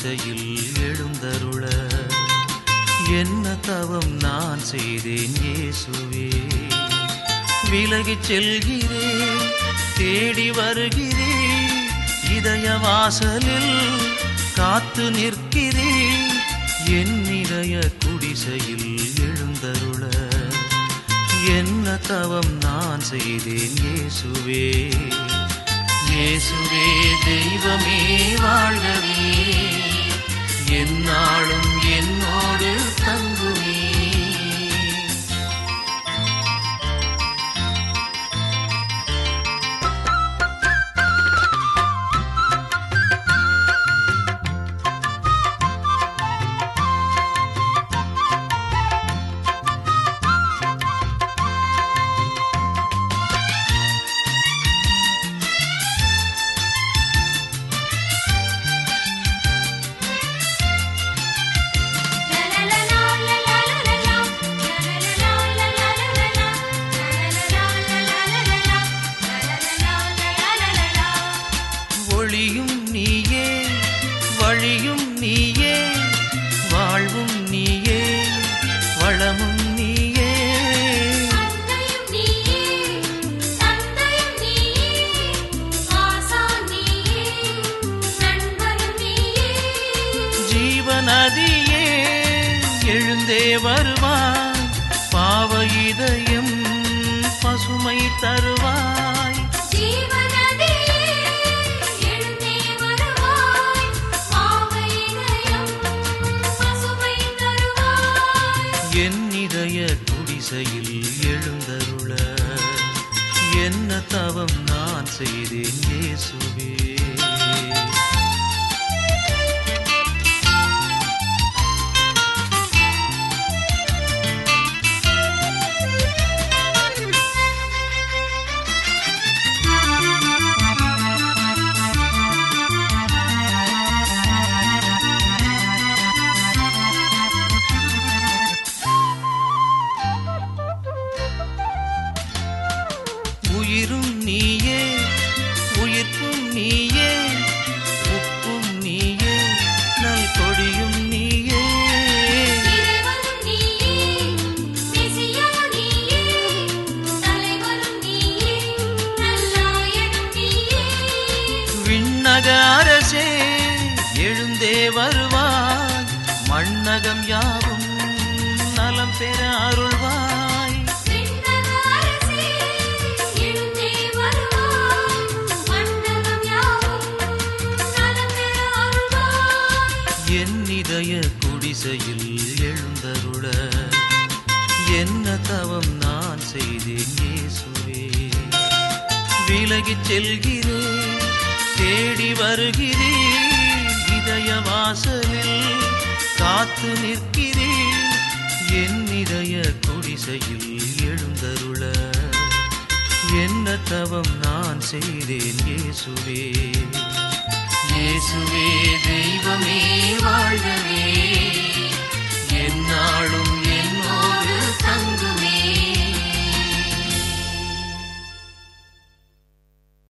குடிசையில் எழுந்தருள என்ன தவம் நான் செய்தேன் இயேசுவே விலகிச் செல்கிறேன் தேடி வருகிறேன் இதய வாசலில் காத்து நிற்கிறேன் என் இதய குடிசையில் எழுந்தருள என்ன தவம் நான் செய்தேன் இயேசுவே இயேசுவே தெய்வமே வாழ்கவே என்னாலும் என்னோடு தங்குமே ஒளியும் நீயே வழியும் நீயே வாழ்வும் நீயே வளமும் நீயே ஜீவநதியே எழுந்தே வருவாய் பாவ இதயம் பசுமை தருவாய் என் இதய குடிசையில் எழுந்தருள என்ன தவம் நான் செய்தேன் இயேசுவே உயிரும் நீயே உயிர்ப்பும் நீயே உப்பும் நீயே நல் கொடியும் நீயே விண்ணக அரசே எழுந்தே வருவாய் மண்ணகம் யாவும் நலம் பெற அருள்வாய் என் இதய குடிசையில் எழுந்தருள என்ன தவம் நான் செய்தேன் இயேசுவே விலகிச் செல்கிறேன் தேடி வருகிறேன் இதய வாசலில் காத்து நிற்கிறேன் என் இதய குடிசையில் எழுந்தருள என்ன தவம் நான் செய்தேன் இயேசுவே இயேசுவே தெய்வமே வா